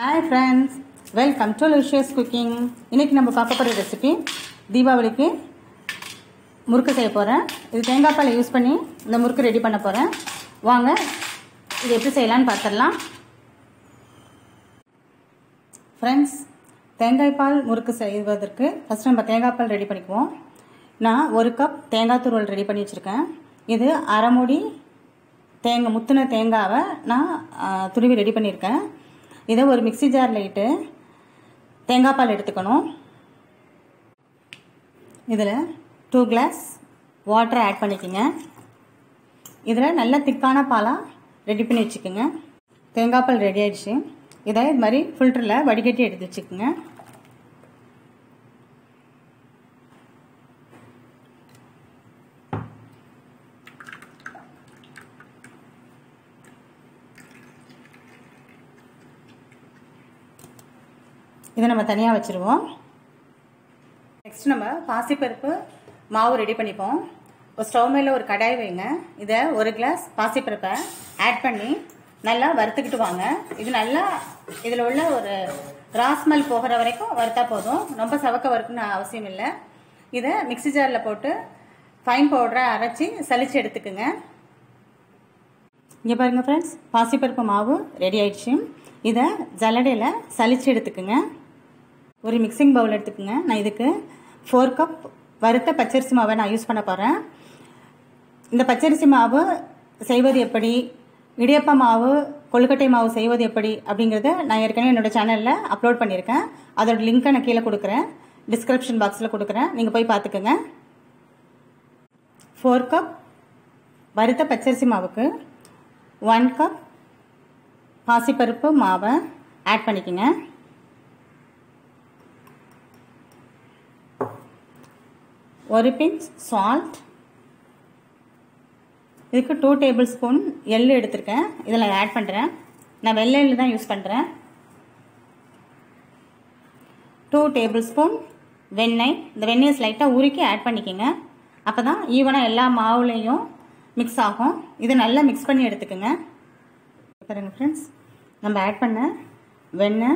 hi friends welcome to luscious cooking இன்னைக்கு நம்ம பார்க்க போகிற ரெசிபி தீபாவளிக்கு முறுக்கு செய்ய போகிறேன் இது தேங்காய் பாலை யூஸ் பண்ணி இந்த முறுக்கு ரெடி பண்ண போகிறேன் வாங்க இது எப்படி செய்யலான்னு பார்த்துடலாம் ஃப்ரெண்ட்ஸ் தேங்காய் பால் முறுக்கு செய்வதற்கு ஃபஸ்ட் நம்ம தேங்காய் பால் ரெடி பண்ணிக்குவோம் நான் ஒரு கப் தேங்காய் துருவல் ரெடி பண்ணி வச்சுருக்கேன் இது அரை மூடி தேங்காய் முத்தின தேங்காவை நான் ஆ, துருவி ரெடி பண்ணியிருக்கேன் இதை ஒரு மிக்ஸி ஜாரில் இட்டு தேங்காய் பால் எடுத்துக்கணும் இதில் டூ கிளாஸ் வாட்டரை ஆட் பண்ணிக்கோங்க இதில் நல்ல திக்கான பாலாக ரெடி பண்ணி வச்சுக்கோங்க தேங்காய் பால் ரெடி ஆயிடுச்சு இதை இது மாதிரி ஃபில்டரில் வடிகட்டி எடுத்து வச்சுக்கோங்க இதை நம்ம தனியாக வச்சுருவோம் நெக்ஸ்ட் நம்ம பாசிப்பருப்பு மாவு ரெடி பண்ணிப்போம் ஒரு ஸ்டவ் மேலே ஒரு கடாய் வைங்க இதை ஒரு கிளாஸ் பாசிப்பருப்பை ஆட் பண்ணி நல்லா வறுத்துக்கிட்டு வாங்க இது நல்லா இதில் உள்ள ஒரு ராஸ்மல் போகிற வரைக்கும் வறுத்தா போதும் ரொம்ப சவக்க வறுக்கணும்னு அவசியம் இல்லை இதை மிக்ஸி ஜாரில் போட்டு ஃபைன் பவுடரை அரைச்சி சலிச்சு எடுத்துக்குங்க இங்கே பாருங்கள் ஃப்ரெண்ட்ஸ் பாசிப்பருப்பு மாவு ரெடி ஆயிடுச்சு இதை ஜல்லடையில் சலிச்சு எடுத்துக்குங்க ஒரு மிக்சிங் பவுல் எடுத்துக்கோங்க நான் இதுக்கு ஃபோர் கப் வறுத்த பச்சரிசி மாவை நான் யூஸ் பண்ண போகிறேன் இந்த பச்சரிசி மாவு செய்வது எப்படி இடியப்ப மாவு கொழுக்கட்டை மாவு செய்வது எப்படி அப்படிங்கிறத நான் ஏற்கனவே என்னோட சேனலில் அப்லோட் பண்ணியிருக்கேன் அதோட லிங்க்கை நான் கீழே கொடுக்குறேன் டிஸ்கிரிப்ஷன் பாக்ஸில் கொடுக்குறேன் நீங்கள் போய் பார்த்துக்கோங்க ஃபோர் கப் வறுத்த பச்சரிசி மாவுக்கு ஒன் கப் பாசிப்பருப்பு மாவை ஆட் பண்ணிக்கோங்க ஒரு பிஞ்ச் சால்ட் இதுக்கு டூ டேபிள் ஸ்பூன் எள்ளு எடுத்திருக்கேன் இதில் ஆட் பண்ணுறேன் நான் வெள்ளை எள்ளு தான் யூஸ் பண்ணுறேன் டூ டேபிள் ஸ்பூன் வெண்ணெய் இந்த வெண்ணெயை ஸ்லைட்டாக உருக்கி ஆட் பண்ணிக்கோங்க அப்போ தான் ஈவனாக எல்லா மாவுலேயும் மிக்ஸ் ஆகும் இதை நல்லா மிக்ஸ் பண்ணி எடுத்துக்கோங்க பாருங்க ஃப்ரெண்ட்ஸ் நம்ம ஆட் பண்ண வெண்ணெய்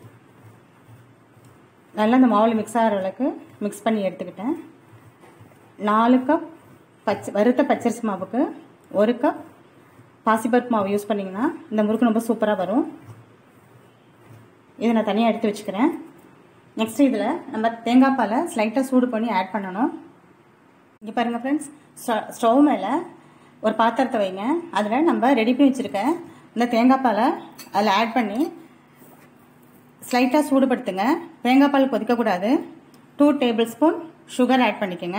நல்லா இந்த மாவில் மிக்ஸ் ஆகிற அளவுக்கு மிக்ஸ் பண்ணி எடுத்துக்கிட்டேன் நாலு கப் பச்சை வறுத்த பச்சரிசி மாவுக்கு ஒரு கப் பாசிப்பருப்பு மாவு யூஸ் பண்ணிங்கன்னா இந்த முறுக்கு ரொம்ப சூப்பராக வரும் இதை நான் தனியாக எடுத்து வச்சுக்கிறேன் நெக்ஸ்ட் இதில் நம்ம தேங்காய் பாலை ஸ்லைட்டாக சூடு பண்ணி ஆட் பண்ணணும் இங்கே பாருங்கள் ஃப்ரெண்ட்ஸ் ஸ்டவ் மேலே ஒரு பாத்திரத்தை வைங்க அதில் நம்ம ரெடி பண்ணி வச்சுருக்க இந்த தேங்காய் பாலை அதில் ஆட் பண்ணி ஸ்லைட்டாக சூடுபடுத்துங்க தேங்காய் பால் கொதிக்கக்கூடாது two tablespoon sugar add பண்ணிக்கோங்க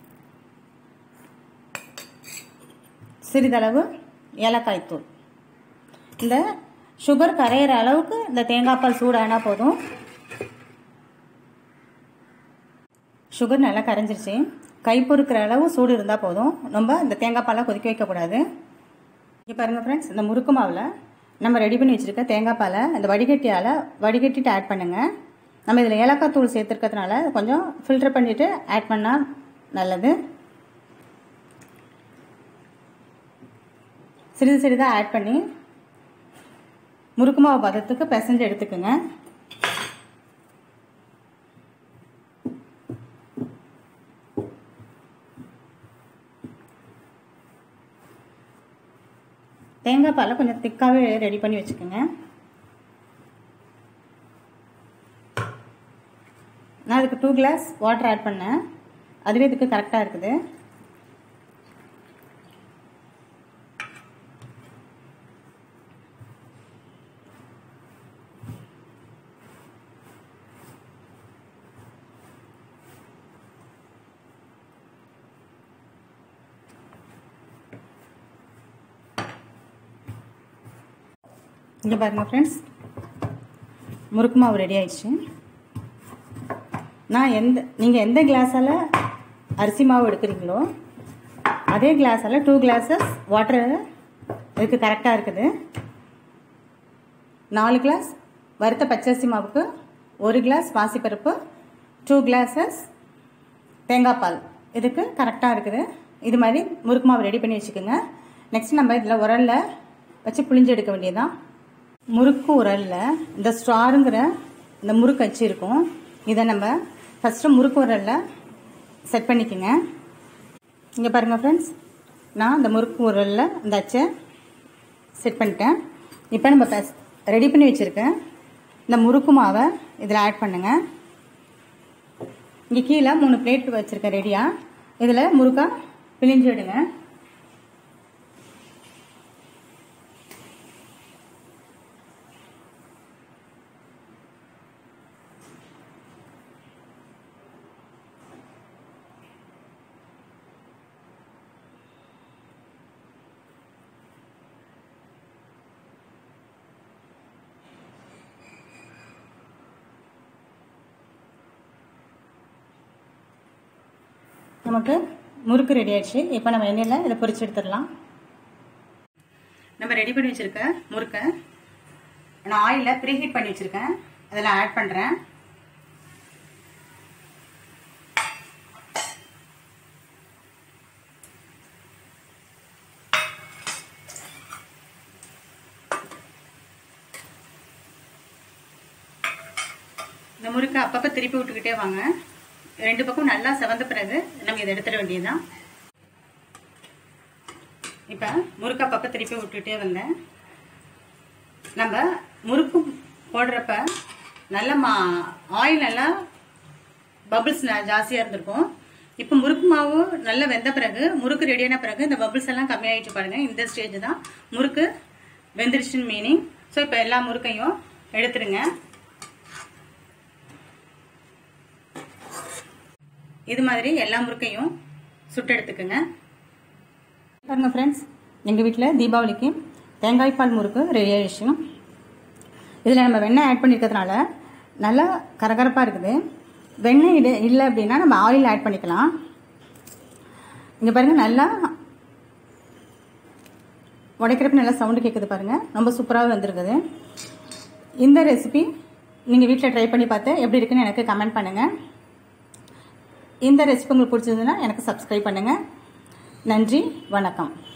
சிறிதளவு ஏலக்காய் தூள் இந்த சுகர் கரையிற அளவுக்கு இந்த தேங்காய் பால் சூடானால் போதும் சுகர் நல்லா கரைஞ்சிருச்சு கை பொறுக்கிற அளவு சூடு இருந்தால் போதும் நம்ம இந்த தேங்காய் பாலை கொதிக்க வைக்கக்கூடாது இங்கே பாருங்கள் ஃப்ரெண்ட்ஸ் இந்த முறுக்கு மாவில் நம்ம ரெடி பண்ணி வச்சுருக்க தேங்காய் பாலை இந்த வடிகட்டியால் வடிகட்டிட்டு ஆட் பண்ணுங்கள் நம்ம இதில் ஏலக்காய் தூள் சேர்த்துருக்கிறதுனால கொஞ்சம் ஃபில்டர் பண்ணிவிட்டு ஆட் பண்ணால் நல்லது சிறிது சிறிதாக ஆட் பண்ணி முறுக்கு மாவு பதத்துக்கு பிசைஞ்சு எடுத்துக்கோங்க தேங்காய் பாலை கொஞ்சம் திக்காகவே ரெடி பண்ணி வச்சுக்கோங்க நான் அதுக்கு டூ கிளாஸ் வாட்டர் ஆட் பண்ணேன் அதுவே இதுக்கு கரெக்டாக இருக்குது இங்கே பாருங்கள் ஃப்ரெண்ட்ஸ் முறுக்கு மாவு ரெடி ஆயிடுச்சு நான் எந்த நீங்கள் எந்த கிளாஸால் அரிசி மாவு எடுக்கிறீங்களோ அதே கிளாஸால் டூ கிளாஸஸ் வாட்டர் இதுக்கு கரெக்டாக இருக்குது நாலு கிளாஸ் வறுத்த பச்சரிசி மாவுக்கு ஒரு கிளாஸ் பாசிப்பருப்பு டூ கிளாஸஸ் தேங்காய் பால் இதுக்கு கரெக்டாக இருக்குது இது மாதிரி முறுக்கு மாவு ரெடி பண்ணி வச்சுக்கோங்க நெக்ஸ்ட் நம்ம இதில் உரலில் வச்சு புளிஞ்சு எடுக்க வேண்டியதுதான் முறுக்கு உரலில் இந்த ஸ்டாருங்கிற இந்த முறுக்கு அச்சு இருக்கும் இதை நம்ம ஃபஸ்ட்டு முறுக்கு உரலில் செட் பண்ணிக்கோங்க இங்கே பாருங்கள் ஃப்ரெண்ட்ஸ் நான் இந்த முறுக்கு உரலில் இந்த அச்சை செட் பண்ணிட்டேன் இப்போ நம்ம ரெடி பண்ணி வச்சுருக்கேன் இந்த முறுக்கு மாவை இதில் ஆட் பண்ணுங்கள் இங்கே கீழே மூணு பிளேட் வச்சுருக்கேன் ரெடியாக இதில் முறுக்கா பிழிஞ்சு விடுங்க நமக்கு முறுக்கு ரெடி ஆயிடுச்சு இப்போ நம்ம எண்ணெயில் இதை பொரிச்சு எடுத்துடலாம் நம்ம ரெடி பண்ணி வச்சிருக்க முறுக்கை நான் ஆயிலில் ப்ரீஹீட் பண்ணி வச்சிருக்கேன் அதில் ஆட் பண்ணுறேன் இந்த முறுக்கை அப்பப்போ திருப்பி விட்டுக்கிட்டே வாங்க ரெண்டு பக்கம் நல்லா செவந்த பிறகு நம்ம இதை எடுத்துட வேண்டியதுதான் இப்போ முறுக்கா பக்கம் திருப்பி விட்டுட்டே வந்தேன் நம்ம முறுக்கு போடுறப்ப நல்ல மா ஆயில் நல்லா பபிள்ஸ் ஜாஸ்தியாக இருந்திருக்கும் இப்போ முறுக்கு மாவு நல்லா வெந்த பிறகு முறுக்கு ரெடியான பிறகு இந்த பபிள்ஸ் எல்லாம் கம்மியாயிடுச்சு பாருங்க இந்த ஸ்டேஜ் தான் முறுக்கு வெந்துருச்சுன்னு மீனிங் ஸோ இப்போ எல்லா முறுக்கையும் எடுத்துருங்க இது மாதிரி எல்லா முறுக்கையும் சுட்டு எடுத்துக்கோங்க பாருங்க ஃப்ரெண்ட்ஸ் எங்கள் வீட்டில் தீபாவளிக்கு தேங்காய் பால் முறுக்கு ரெடி ஆயிடுச்சு இதில் நம்ம வெண்ணெய் ஆட் பண்ணியிருக்கிறதுனால நல்லா கரகரப்பாக இருக்குது வெண்ணெய் இடு இல்லை அப்படின்னா நம்ம ஆயில் ஆட் பண்ணிக்கலாம் இங்கே பாருங்கள் நல்லா உடைக்கிறப்ப நல்லா சவுண்டு கேட்குது பாருங்கள் ரொம்ப சூப்பராகவே வந்திருக்குது இந்த ரெசிபி நீங்கள் வீட்டில் ட்ரை பண்ணி பார்த்து எப்படி இருக்குன்னு எனக்கு கமெண்ட் பண்ணுங்கள் இந்த ரெசிபி உங்களுக்கு பிடிச்சதுன்னா எனக்கு சப்ஸ்கிரைப் பண்ணுங்கள் நன்றி வணக்கம்